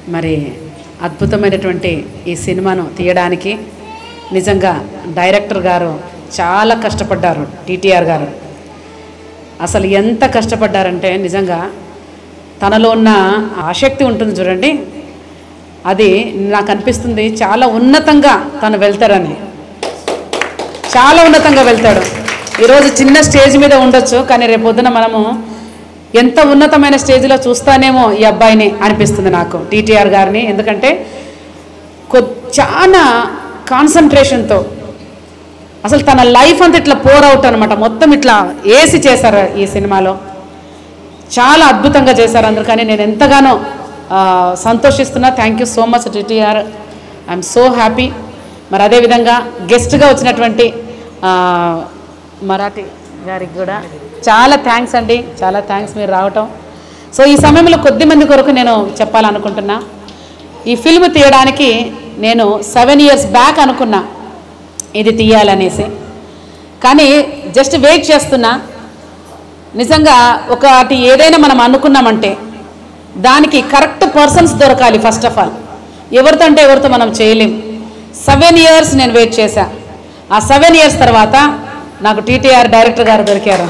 మరి అద్భుతమైనటువంటి ఈ సినిమాను తీయడానికి నిజంగా డైరెక్టర్ గారు చాలా కష్టపడ్డారు టీటీఆర్ గారు అసలు ఎంత కష్టపడ్డారంటే నిజంగా తనలో ఉన్న ఆసక్తి ఉంటుంది చూడండి అది నాకు అనిపిస్తుంది చాలా ఉన్నతంగా తను వెళ్తారని చాలా ఉన్నతంగా వెళ్తాడు ఈరోజు చిన్న స్టేజ్ మీద ఉండొచ్చు కానీ రేపు పొద్దున మనము ఎంత ఉన్నతమైన స్టేజ్లో చూస్తానేమో ఈ అబ్బాయిని అనిపిస్తుంది నాకు టీటీఆర్ గారిని ఎందుకంటే కొ చాలా కాన్సన్ట్రేషన్తో అసలు తన లైఫ్ అంతా ఇట్లా పోర్ అవుట్ అనమాట మొత్తం ఇట్లా ఏసి చేశారు ఈ సినిమాలో చాలా అద్భుతంగా చేశారు అందరు కానీ నేను ఎంతగానో ఆ, సంతోషిస్తున్నా thank you so much TTR I'm so happy మరి అదేవిధంగా గెస్ట్గా వచ్చినటువంటి ఆ, మరాఠీ గారికి కూడా చాలా థ్యాంక్స్ అండి చాలా థ్యాంక్స్ మీరు రావటం సో ఈ సమయంలో కొద్ది మంది కొరకు నేను చెప్పాలనుకుంటున్నా ఈ ఫిల్మ్ తీయడానికి నేను సెవెన్ ఇయర్స్ బ్యాక్ అనుకున్నా ఇది తీయాలనేసి కానీ జస్ట్ వెయిట్ చేస్తున్నా నిజంగా ఒకటి ఏదైనా మనం అనుకున్నామంటే దానికి కరెక్ట్ పర్సన్స్ దొరకాలి ఫస్ట్ ఆఫ్ ఆల్ ఎవరితో అంటే ఎవరితో మనం చేయలేం సెవెన్ ఇయర్స్ నేను వెయిట్ చేశా ఆ సెవెన్ ఇయర్స్ తర్వాత నాకు టీటీఆర్ డైరెక్టర్ గారు దొరికారు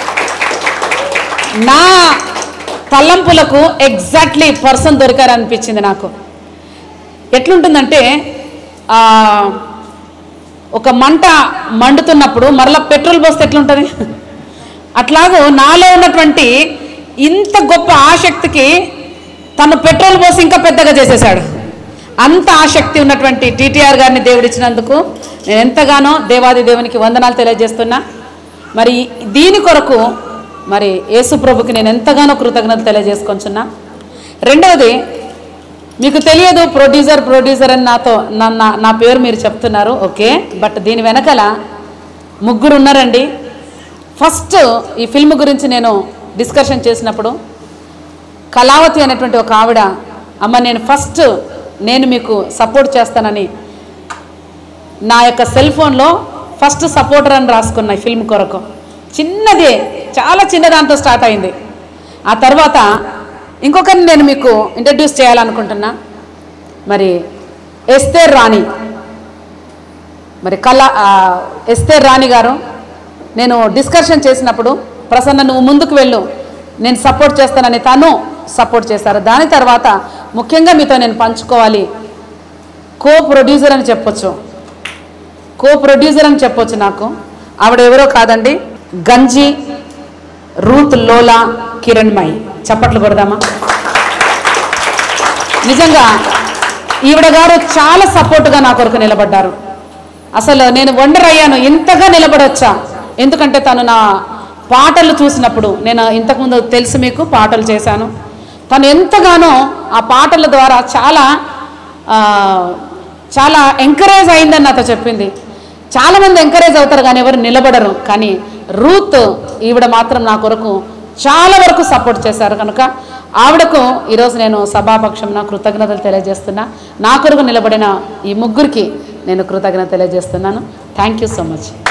నా తలంపులకు ఎగ్జాక్ట్లీ పర్సన్ దొరికారు అనిపించింది నాకు ఎట్లుంటుందంటే ఆ, ఒక మంట మండుతున్నప్పుడు మరలా పెట్రోల్ పోస్తే ఎట్లుంటుంది అట్లాగూ నాలో ఉన్నటువంటి ఇంత గొప్ప ఆసక్తికి తను పెట్రోల్ పోసి ఇంకా పెద్దగా చేసేసాడు అంత ఆసక్తి ఉన్నటువంటి టీటీఆర్ గారిని దేవుడిచ్చినందుకు నేను ఎంతగానో దేవాది దేవునికి వందనాలు తెలియజేస్తున్నా మరి దీని కొరకు మరి యేసు ప్రభుకి నేను ఎంతగానో కృతజ్ఞతలు తెలియజేసుకొంచున్నా రెండవది మీకు తెలియదు ప్రొడ్యూసర్ ప్రొడ్యూసర్ అని నాతో నా నా- నా పేరు మీరు చెప్తున్నారు ఓకే బట్ దీని వెనకాల ముగ్గురు ఉన్నారండి ఫస్ట్ ఈ ఫిల్మ్ గురించి నేను డిస్కషన్ చేసినప్పుడు కళావతి అనేటువంటి ఒక ఆవిడ అమ్మ నేను ఫస్ట్ నేను మీకు సపోర్ట్ చేస్తానని నా యొక్క సెల్ ఫోన్లో ఫస్ట్ సపోర్టర్ అని రాసుకున్నా ఈ ఫిల్మ్ కొరకు చిన్నదే చాలా చిన్న దాంతో స్టార్ట్ అయింది ఆ తర్వాత ఇంకొకరిని నేను మీకు ఇంట్రడ్యూస్ చేయాలనుకుంటున్నా మరి ఎస్తేర్ రాణి మరి కళ ఆ, ఎస్తేర్ రాణి గారు నేను డిస్కషన్ చేసినప్పుడు ప్రసన్న నువ్వు ముందుకు వెళ్ళు నేను సపోర్ట్ చేస్తానని తను సపోర్ట్ చేశారు దాని తర్వాత ముఖ్యంగా మీతో నేను పంచుకోవాలి కో ప్రొడ్యూసర్ అని చెప్పొచ్చు కో ప్రొడ్యూసర్ అని చెప్పొచ్చు నాకు ఆవిడ ఎవరో కాదండి గంజి రూత్ లోలా కిరణ్మయి చప్పట్లు కొడదామా నిజంగా ఈవిడ గారు చాలా సపోర్టుగా నా కొరకు నిలబడ్డారు అసలు నేను వండర్ అయ్యాను ఇంతగా నిలబడొచ్చా ఎందుకంటే తను నా పాటలు చూసినప్పుడు నేను ఇంతకుముందు తెలుసు మీకు పాటలు చేశాను తను ఎంతగానో ఆ పాటల ద్వారా చాలా ఆ, చాలా ఎంకరేజ్ అయిందని నాతో చెప్పింది చాలామంది ఎంకరేజ్ అవుతారు కానీ ఎవరు నిలబడరు కానీ రూత్ ఈవిడ మాత్రం నా కొరకు చాలా వరకు సపోర్ట్ చేశారు కనుక ఆవిడకు ఈరోజు నేను సభాపక్షం నా కృతజ్ఞతలు తెలియజేస్తున్నా నా కొరకు నిలబడిన ఈ ముగ్గురికి నేను కృతజ్ఞత తెలియజేస్తున్నాను థ్యాంక్ యూ సో మచ్